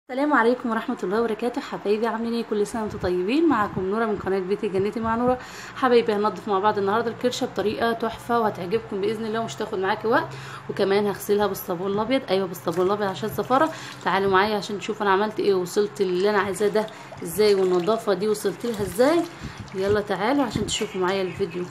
السلام عليكم ورحمة الله وبركاته حبايبي عاملين ايه كل سنة وانتم طيبين معاكم نورة من قناة بيتي جنتي مع نورة حبايبي هننضف مع بعض النهاردة الكرشة بطريقة تحفة وهتعجبكم بإذن الله ومش تاخد معاكي وقت وكمان هغسلها بالصابون الأبيض أيوة بالصابون الأبيض عشان الزفارة تعالوا معايا عشان تشوفوا أنا عملت ايه ووصلت اللي أنا عايزاه ده ازاي والنظافة دي وصلت لها ازاي يلا تعالوا عشان تشوفوا معايا الفيديو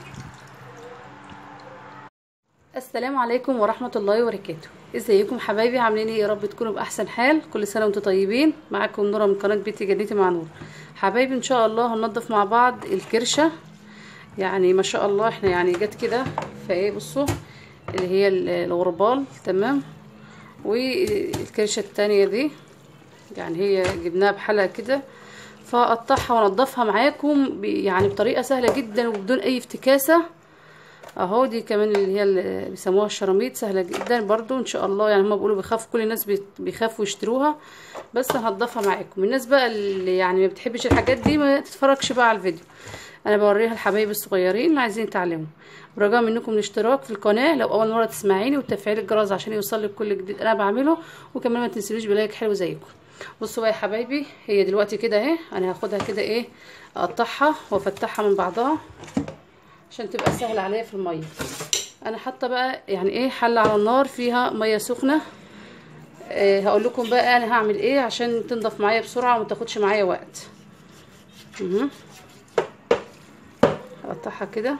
السلام عليكم ورحمة الله وبركاته ازيكم حبايبي عاملين ايه يا رب تكونوا باحسن حال كل سنه وانتم طيبين معاكم نوره من قناه بيتي جنتي مع نور حبايبي ان شاء الله هننضف مع بعض الكرشه يعني ما شاء الله احنا يعني جت كده فايه بصوا اللي هي الغربال تمام والكرشه التانية دي يعني هي جبناها بحلقه كده فاقطعها وانضفها معاكم يعني بطريقه سهله جدا وبدون اي افتكاسه اهو دي كمان اللي هي اللي بيسموها الشراميط سهله جدا برضو ان شاء الله يعني هما بيقولوا بيخافوا كل الناس بيخافوا يشتروها بس هنضفها معاكم الناس بقى اللي يعني ما بتحبش الحاجات دي ما تتفرجش بقى على الفيديو انا بوريها الحبايب الصغيرين اللي عايزين يتعلموا برجاء منكم الاشتراك في القناه لو اول مره تسمعيني وتفعيل الجرس عشان يوصلك كل جديد انا بعمله وكمان ما تنسلوش بلايك حلو زيكم بصوا بقى يا حبايبي هي دلوقتي كده اهي انا هاخدها كده ايه اقطعها وافتحها من بعضها عشان تبقى سهلة عليا في المية انا حاطه بقى يعني ايه حلة على النار فيها مية سخنة أه هقول لكم بقى انا هعمل ايه عشان تنضف معايا بسرعة وما تاخدش معايا وقت اها هقطعها كده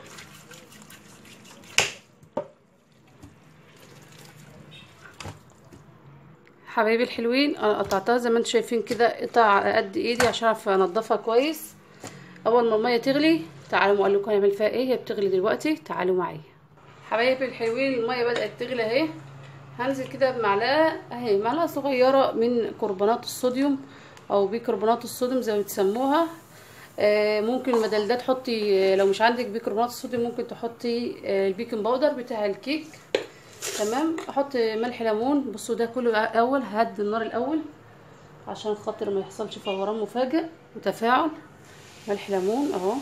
حبايبي الحلوين انا قطعتها زي ما انتم شايفين كده قطع على قد ايدي عشان اعرف انضفها كويس اول ما الميه تغلي تعالوا اقول لكم هنعمل فيها ايه هي بتغلي دلوقتي تعالوا معايا حبايبي الحلوين الميه بدات تغلي اهي هنزل كده بمعلقه اهي معلقه صغيره من كربونات الصوديوم او بيكربونات الصوديوم زي ما بتسموها آه ممكن بدل ده تحطي لو مش عندك بيكربونات الصوديوم ممكن تحطي آه البيكنج باودر بتاع الكيك تمام احط ملح ليمون بصوا ده كله اول هدي النار الاول عشان خاطر ما يحصلش فوران مفاجئ وتفاعل ملح ليمون اهو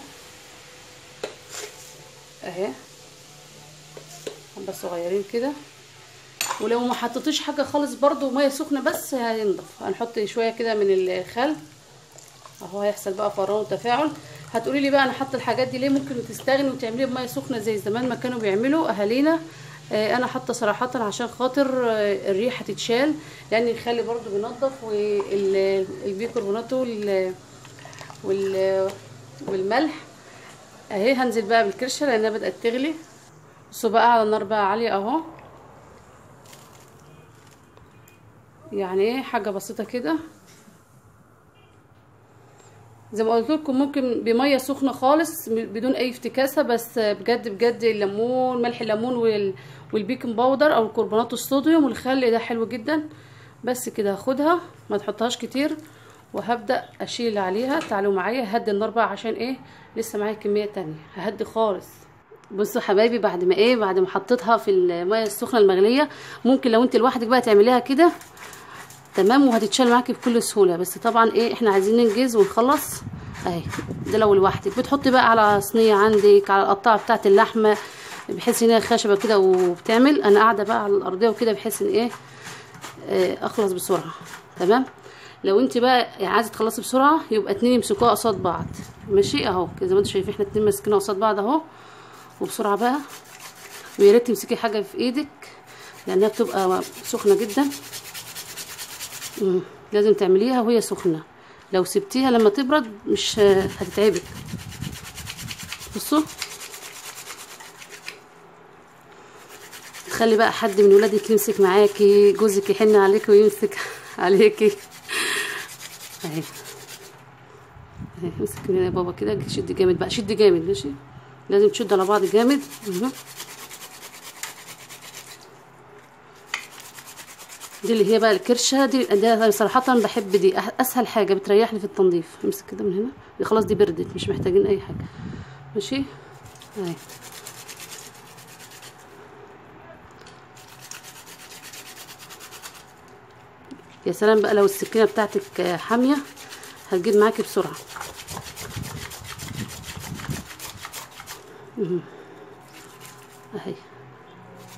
اهي حبه صغيرين كده ولو ما حطيتوش حاجه خالص برضو ميه سخنه بس هينضف هنحط شويه كده من الخل اهو هيحصل بقى فران وتفاعل هتقولي لي بقى انا حاطه الحاجات دي ليه ممكن تستغني وتعمليها بميه سخنه زي زمان ما كانوا بيعملوا اهالينا آه انا حاطه صراحه عشان خاطر آه الريحه تتشال لان الخل برضو بينضف والبيكربونات وال والملح اهي هنزل بقى بالكرشه لانها بدات تغلي بصوا بقى على النار بقى عاليه اهو يعني ايه حاجه بسيطه كده زي ما قلت لكم ممكن بميه سخنه خالص بدون اي افتكاسه بس بجد بجد الليمون ملح الليمون وال... والبيكنج باودر او كربونات الصوديوم والخل ده حلو جدا بس كده هاخدها ما تحطهاش كتير وهبدا اشيل عليها تعالوا معايا هدي النار بقى عشان ايه لسه معايا كميه تانية ههدي خالص بصوا حبايبي بعد ما ايه بعد ما حطيتها في الميه السخنه المغليه ممكن لو انت لوحدك بقى تعمليها كده تمام وهتتشال معاكي بكل سهوله بس طبعا ايه احنا عايزين ننجز ونخلص اهي ده لو لوحدك بتحطي بقى على صينيه عندك على القطاعه بتاعه اللحمه بحيث ان هي خشبه كده وبتعمل انا قاعده بقى على الارضيه وكده بحيث ان ايه اه اخلص بسرعه تمام لو انت بقى يعني عايزه تخلصي بسرعه يبقى اتنين يمسكوها قصاد بعض ماشي اهو زي ما انتم شايفين احنا اتنين ماسكينها قصاد بعض اهو وبسرعه بقى ويا ريت تمسكي حاجه في ايدك لانها بتبقى سخنه جدا مم. لازم تعمليها وهي سخنه لو سبتيها لما تبرد مش هتتعبك بصوا تخلي بقى حد من ولادك يمسك معاكي جوزك يحن عليكي ويمسك عليكي اهي اهي امسك من هنا يا بابا كده شد جامد بقى شد جامد ماشي لازم تشد على بعض جامد اهو دي اللي هي بقى الكرشه دي ده صراحه بحب دي اسهل حاجه بتريحني في التنظيف امسك كده من هنا دي خلاص دي بردت مش محتاجين اي حاجه ماشي اهي يا سلام بقى لو السكينه بتاعتك حاميه هتجيب معاكي بسرعه اهي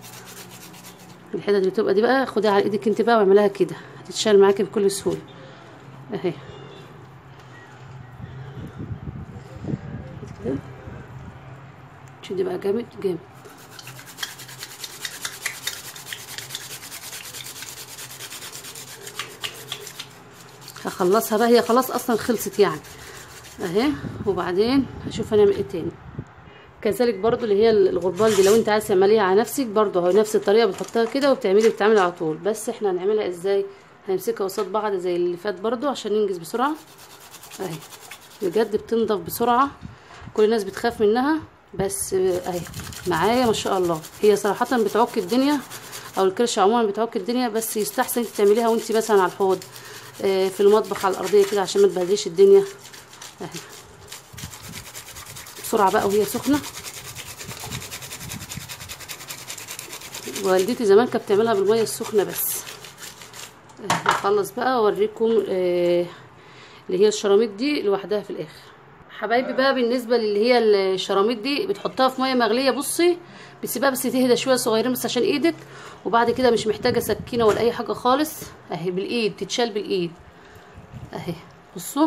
الحتت اللي بتبقى دي بقى خديها على ايدك انت بقى واعملها كده هتتشال معاكي بكل سهوله اهي كده شدي بقى جامد جامد هخلصها بقى هي خلاص اصلا خلصت يعني اهي وبعدين هشوف هنعمل ايه تاني كذلك برضو اللي هي الغربال دي لو انت عايز تعمليها على نفسك برضو هو نفس الطريقه بتحطها كده وبتعملي بتعملي على طول بس احنا هنعملها ازاي هنمسكها قصاد بعض زي اللي فات برضو عشان ننجز بسرعه اهي بجد بتنضف بسرعه كل الناس بتخاف منها بس اهي معايا ما شاء الله هي صراحه بتعك الدنيا او الكرشه عموما بتعك الدنيا بس يستحسن انت تعمليها وانت مثلا على الحوض اه في المطبخ على الارضيه كده عشان ما تبهدليش الدنيا اهي بسرعه بقى وهي سخنه والدتي زمان كانت بتعملها بالميه السخنه بس هخلص بقى اوريكم اه اللي هي الشراميط دي لوحدها في الاخر حبايبي بقى بالنسبه للي هي الشراميط دي بتحطها في ميه مغليه بصي بتسيبها بس تهدى شويه صغيرين بس عشان ايدك وبعد كده مش محتاجه سكينه ولا اي حاجه خالص اهي بالايد تتشال بالايد اهي بصوا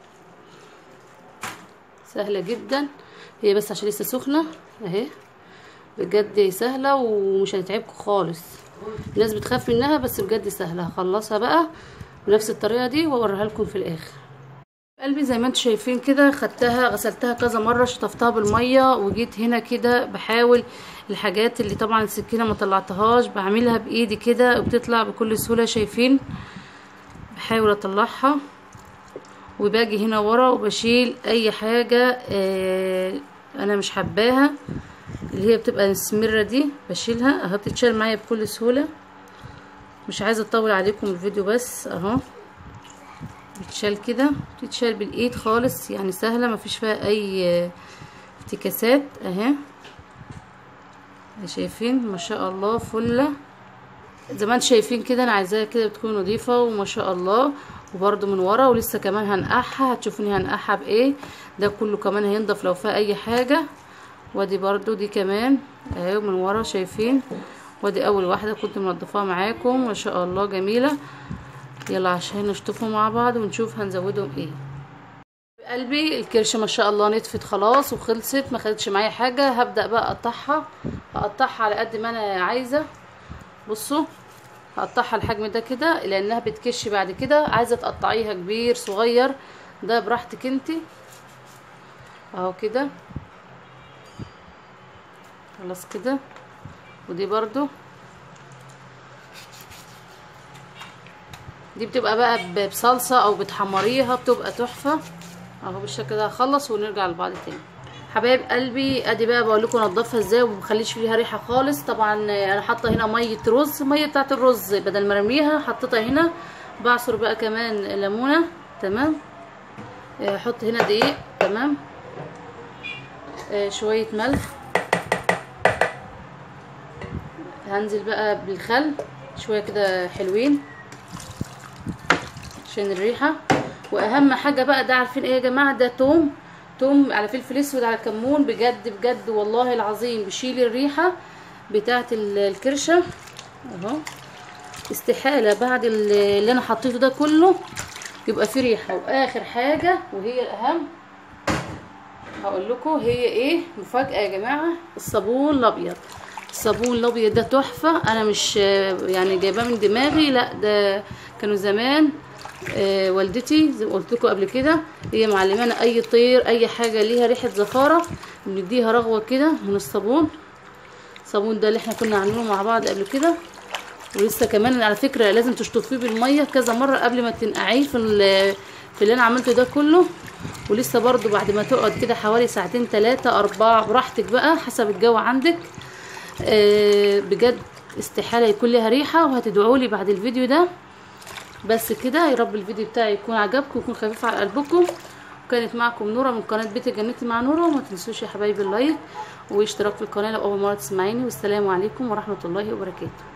سهله جدا هي بس عشان لسه سخنه اهي بجد سهله ومش هتتعبكم خالص الناس بتخاف منها بس بجد سهله هخلصها بقى بنفس الطريقه دي واوريها لكم في الاخر قلبي زي ما انتم شايفين كده خدتها غسلتها كذا مره شطفتها بالميه وجيت هنا كده بحاول الحاجات اللي طبعا السكينه ما طلعتهاش بعملها بايدي كده وبتطلع بكل سهوله شايفين بحاول اطلعها وباجي هنا ورا وبشيل اي حاجه اه انا مش حباها اللي هي بتبقى السمره دي بشيلها اهو بتتشال معايا بكل سهوله مش عايزه اطول عليكم الفيديو بس اهو بتشال كده بتتشال بالايد خالص يعني سهله مفيش فيها اي افتكاسات اهي شايفين ما شاء الله فله زي ما انتم شايفين كده انا عايزاها كده بتكون نظيفه وما شاء الله وبرده من ورا ولسه كمان هنقعها هتشوفوني هنقعها بايه ده كله كمان هينضف لو فيها اي حاجه وادي برضو دي كمان اهي من ورا شايفين وادي اول واحده كنت منضفاها معاكم ما شاء الله جميله يلا عشان نشطفهم مع بعض ونشوف هنزودهم ايه قلبي الكرشه ما شاء الله نطفت خلاص وخلصت ما خدتش معايا حاجه هبدا بقى اقطعها هقطعها على قد ما انا عايزه بصوا هقطعها الحجم ده كده لانها بتكش بعد كده عايزه تقطعيها كبير صغير ده براحتك انتي اهو كده خلاص كده ودي برضو دي بتبقى بقى بصلصة او بتحمريها بتبقى تحفة اهو بالشكل ده هخلص ونرجع لبعض تاني حبايب قلبي ادي بقى بقول لكم انضفها ازاي وما بخليش فيها ريحه خالص طبعا انا حاطه هنا ميه رز ميه بتاعه الرز بدل ما ارميها حطيتها هنا بعصر بقى كمان ليمونه تمام احط هنا دقيق تمام آه شويه ملح هنزل بقى بالخل شويه كده حلوين عشان الريحه واهم حاجه بقى ده عارفين ايه يا جماعه ده توم توم على فلفل اسود على كمون بجد بجد والله العظيم بيشيل الريحه بتاعه الكرشه اهو استحاله بعد اللي انا حطيته ده كله يبقى فيه ريحه واخر حاجه وهي الاهم هقول لكم هي ايه مفاجاه يا جماعه الصابون الابيض الصابون الابيض ده تحفه انا مش يعني جايباه من دماغي لا ده كانوا زمان آه والدتي زي ما قلت لكم قبل كده هي معلمانا اي طير اي حاجه ليها ريحه زفاره بنديها رغوه كده من الصابون الصابون ده اللي احنا كنا عاملينه مع بعض قبل كده ولسه كمان على فكره لازم تشطفيه بالميه كذا مره قبل ما تنقعيه في في اللي انا عملته ده كله ولسه برضو بعد ما تقعد كده حوالي ساعتين ثلاثة أربعة براحتك بقى حسب الجو عندك آه بجد استحالة يكون لها ريحة وهتدعوا لي بعد الفيديو ده بس كده يا رب الفيديو بتاعي يكون عجبكم ويكون خفيف على قلبكم وكانت معكم نورة من قناة بيت جنتي مع نورة وما تنسوش يا حبايبي اللايك واشتراك في القناة لو أول مرة تسمعيني والسلام عليكم ورحمة الله وبركاته